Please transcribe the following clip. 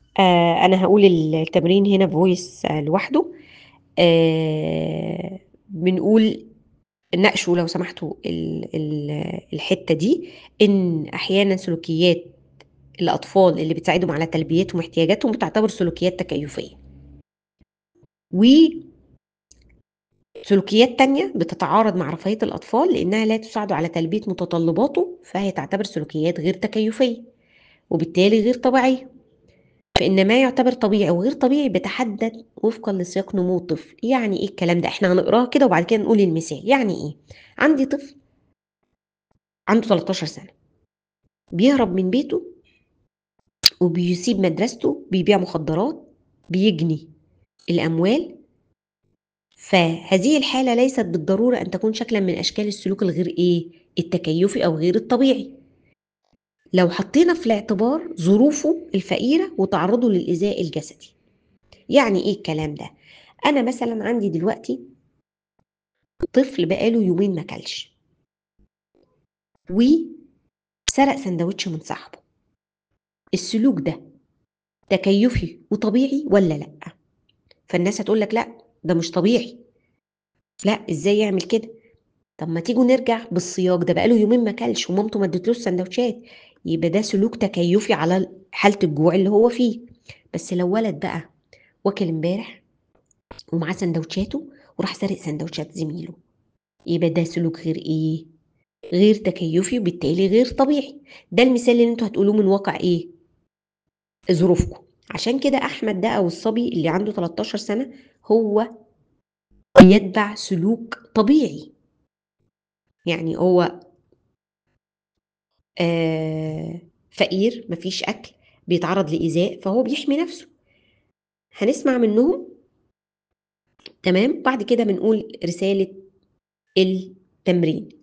آه أنا هاقول التمرين هنا voice لوحده آآ بنقول ناقشوا لو سمحتوا ال ال الحتّة دي، إن أحيانًا سلوكيات الأطفال اللي بتساعدهم على تلبيتهم احتياجاتهم بتعتبر سلوكيات تكيُّفية. و سلوكيات تانية بتتعارض مع رفاهية الأطفال لإنها لا تساعده على تلبية متطلباته، فهي تعتبر سلوكيات غير تكيُّفية، وبالتالي غير طبيعية. فإن ما يعتبر طبيعي أو غير طبيعي بيتحدد وفقًا لسياق نمو الطفل، يعني إيه الكلام ده؟ إحنا هنقراها كده وبعد كده نقول المثال، يعني إيه؟ عندي طفل عنده 13 سنة، بيهرب من بيته وبيسيب مدرسته، بيبيع مخدرات، بيجني الأموال، فهذه الحالة ليست بالضرورة أن تكون شكلًا من أشكال السلوك الغير إيه، التكيُّفي أو غير الطبيعي. لو حطينا في الاعتبار ظروفه الفقيرة وتعرُّضه للإيذاء الجسدي. يعني إيه الكلام ده؟ أنا مثلًا عندي دلوقتي طفل بقى له يومين ما كلش. وسرق ساندوتش من صاحبه. السلوك ده تكيُّفي وطبيعي والّا لأ؟ فالناس هتقول لك لأ، ده مش طبيعي. لأ، إزاي يعمل كده؟ طب ما تيجوا نرجع بالسياق ده بقى له يومين ما كلش ومامته ما ادتلوش ساندوتشات، يبقى ده سلوك تكيُّفي على ال حالة الجوع اللي هو فيه. بس لو ولد بقى واكل امبارح ومعاه ساندوتشاته وراح سارق ساندوتشات زميله، يبقى ده سلوك غير إيه، غير تكيُّفي وبالتالي غير طبيعي. ده المثال اللي أنتم هتقولوه من واقع إيه، ظروفكم. عشان كده أحمد ده أو الصبي اللي عنده 13 سنة هو بيتبع سلوك طبيعي. يعني هو آآ فقير، ما فيش أكل، بيتعرّض لإيذاء، فهو بيحمي نَفْسه. هنسمع منّهم تمام، بعد كده بنقول رسالة التمرين.